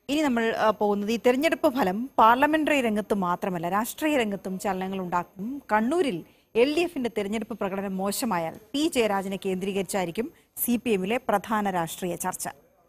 ഇനി നമ്മൾ ആ, പോകുന്നത് ഈ തെരഞ്ഞെടുപ്പ് ഫലം പാർലമെന്ററി രംഗത്ത് മാത്രമല്ല രാഷ്ട്രീയ രംഗത്തും ചലനങ്ങൾ ഉണ്ടാക്കും കണ്ണൂരിൽ എൽ ഡി എഫിന്റെ തെരഞ്ഞെടുപ്പ് പ്രകടനം മോശമായാൽ പി ജയരാജനെ കേന്ദ്രീകരിച്ചായിരിക്കും സി പി എമ്മിലെ പ്രധാന രാഷ്ട്രീയ ചർച്ച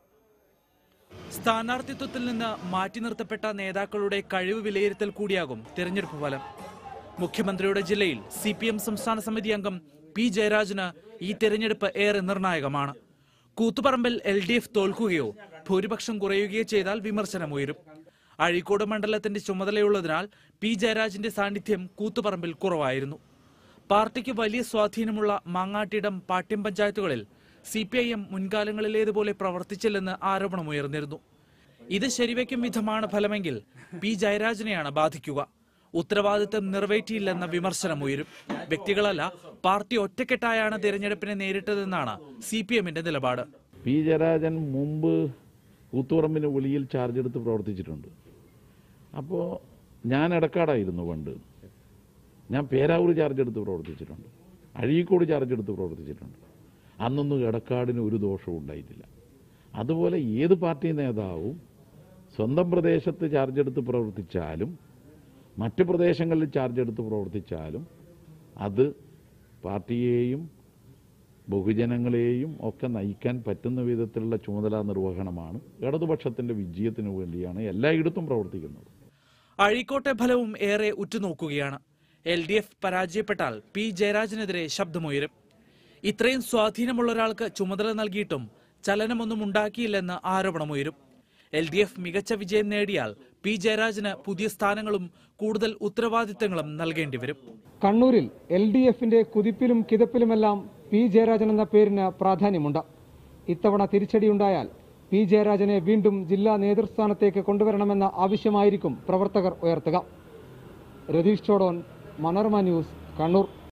സ്ഥാനാർത്ഥിത്വത്തിൽ നിന്ന് മാറ്റി നിർത്തപ്പെട്ട നേതാക്കളുടെ കഴിവ് വിലയിരുത്തൽ കൂടിയാകും തെരഞ്ഞെടുപ്പ് ഫലം മുഖ്യമന്ത്രിയുടെ ജില്ലയിൽ സി പി എം സംസ്ഥാന സമിതി അംഗം പി ജയരാജന് ഈ തെരഞ്ഞെടുപ്പ് ഏറെ നിർണായകമാണ് കൂത്തുപറമ്പിൽ എൽ ഡി എഫ് തോൽക്കുകയോ ഭൂരിപക്ഷം കുറയുകയോ ചെയ്താൽ വിമർശനമുയരും അഴീക്കോട് മണ്ഡലത്തിന്റെ ചുമതലയുള്ളതിനാൽ പി ജയരാജന്റെ സാന്നിധ്യം കൂത്തുപറമ്പിൽ കുറവായിരുന്നു പാർട്ടിക്ക് വലിയ സ്വാധീനമുള്ള മാങ്ങാട്ടിടം പാട്യം പഞ്ചായത്തുകളിൽ സി പി ഐ എം മുൻകാലങ്ങളിലേതുപോലെ പ്രവർത്തിച്ചില്ലെന്ന് ആരോപണമുയർന്നിരുന്നു ഇത് ശരിവയ്ക്കും വിധമാണ് ഫലമെങ്കിൽ പി ജയരാജനെയാണ് ബാധിക്കുക ഉത്തരവാദിത്തം നിറവേറ്റിയില്ലെന്ന വിമർശനമുയരും വ്യക്തികളല്ല പാർട്ടി ഒറ്റക്കെട്ടായാണ് തിരഞ്ഞെടുപ്പിനെ നേരിട്ടതെന്നാണ് സി പി എമ്മിന്റെ നിലപാട് പി ജയരാജൻ മുമ്പ് കൂത്തുപറമ്പിന് വെളിയിൽ ചാർജ് എടുത്ത് പ്രവർത്തിച്ചിട്ടുണ്ട് അപ്പോൾ ഞാൻ ഇടക്കാടായിരുന്നു പണ്ട് ഞാൻ പേരാവൂർ ചാർജ് എടുത്ത് പ്രവർത്തിച്ചിട്ടുണ്ട് അഴീക്കോട് ചാർജ് എടുത്ത് പ്രവർത്തിച്ചിട്ടുണ്ട് അന്നൊന്നും ഇടക്കാടിന് ഒരു ദോഷവും ഉണ്ടായിട്ടില്ല അതുപോലെ ഏത് പാർട്ടി നേതാവും സ്വന്തം പ്രദേശത്ത് ചാർജ് എടുത്ത് പ്രവർത്തിച്ചാലും മറ്റ് പ്രദേശങ്ങളിൽ ചാർജ് എടുത്ത് പ്രവർത്തിച്ചാലും അത് പാർട്ടിയെയും ബഹുജനങ്ങളെയും ഒക്കെ നയിക്കാൻ പറ്റുന്ന വിധത്തിലുള്ള ചുമതലാ നിർവഹണമാണ് ഇടതുപക്ഷത്തിന്റെ വിജയത്തിനു വേണ്ടിയാണ് എല്ലായിടത്തും പ്രവർത്തിക്കുന്നത് അഴീക്കോട്ടെ ഫലവും ഏറെ ഉറ്റുനോക്കുകയാണ് എൽ ഡി എഫ് പരാജയപ്പെട്ടാൽ പി ജയരാജനെതിരെ ശബ്ദമുയരും ഇത്രയും സ്വാധീനമുള്ള ഒരാൾക്ക് ചുമതല നൽകിയിട്ടും ചലനമൊന്നും ഉണ്ടാക്കിയില്ലെന്ന് ആരോപണമുയരും എൽ ഡി എഫ് മികച്ച വിജയം നേടിയാൽ പി ജയരാജന് പുതിയ സ്ഥാനങ്ങളും കൂടുതൽ ഉത്തരവാദിത്തങ്ങളും നൽകേണ്ടി വരും കണ്ണൂരിൽ എൽ ഡി എഫിന്റെ കുതിപ്പിലും കിതപ്പിലുമെല്ലാം പി ജയരാജൻ എന്ന പേരിന് പ്രാധാന്യമുണ്ട് ഇത്തവണ തിരിച്ചടിയുണ്ടായാൽ പി ജയരാജനെ വീണ്ടും ജില്ലാ നേതൃസ്ഥാനത്തേക്ക് കൊണ്ടുവരണമെന്ന ആവശ്യമായിരിക്കും പ്രവർത്തകർ ഉയർത്തുക രതീഷ് ചോടോൻ മനോരമ ന്യൂസ് കണ്ണൂർ